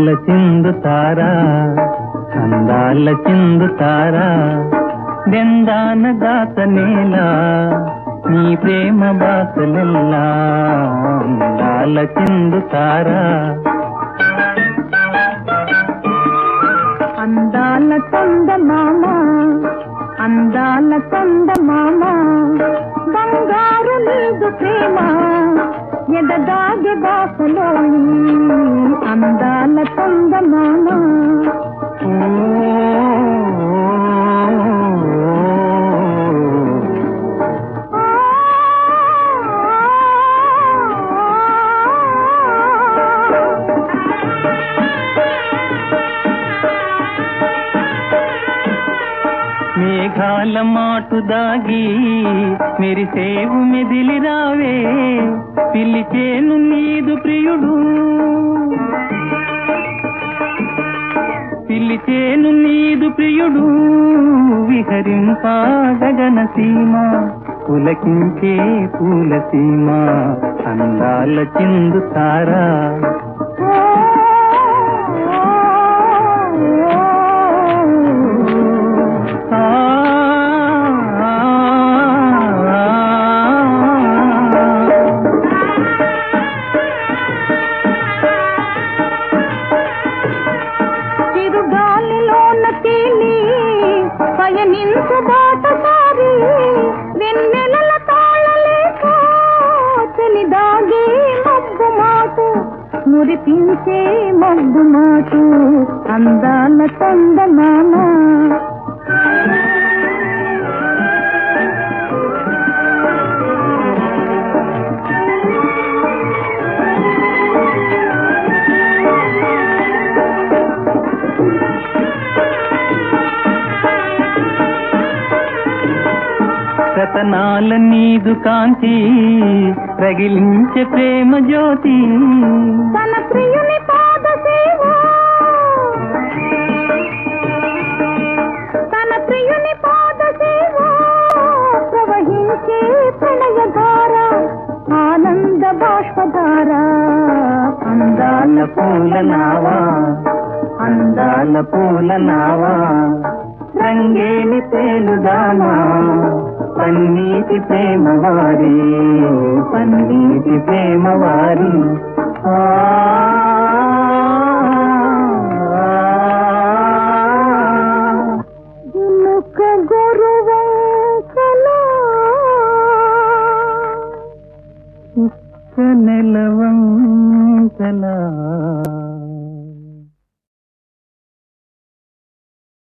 అందాల చిందుతారా అందాల చిందుతారా దెందాన దాత నేలా నీ ప్రేమ బాసలెల్లా అందాల చిందుతారా అందాల చంద మామ అందాల చంద మామ బంగారు నీదు ప్రేమ ఎదగాగే బాసలోని అందాల చంద మామ మేఘాల మాటు దాగి మెరిసేవు మెదిలి రావే పిలిచేను నీదు ప్రియుడు పిలిచేను నీదు ప్రియుడు విహరింప గగన సీమ పులకించే పూల సీమ అందాల చిందుతారా ఆ, ఆ, ఆ. చిరుగాలిలోన తేలి పయనించు బాటసారి వెన్నెలల తాళలేక చెలిదాగే మబ్బు మాటు మురిపించే మబ్బు మాటు అందాల చందమామ రతనాల నీదు కాంతి రగిలించే ప్రేమ జ్యోతి తన ప్రియుని పాద సేవ తన ప్రియుని పాద సేవ ప్రవహించే ప్రణయధార ఆనంద బాష్పధార అందాల పూల నావా అందాల పూల నావా రంగేలి తేలుదామా పన్నీటి ప్రేమ వారి పన్నీటి ప్రేమ వారి ఆ, ఆ. జినుక గొరువంకల నెలవంకలా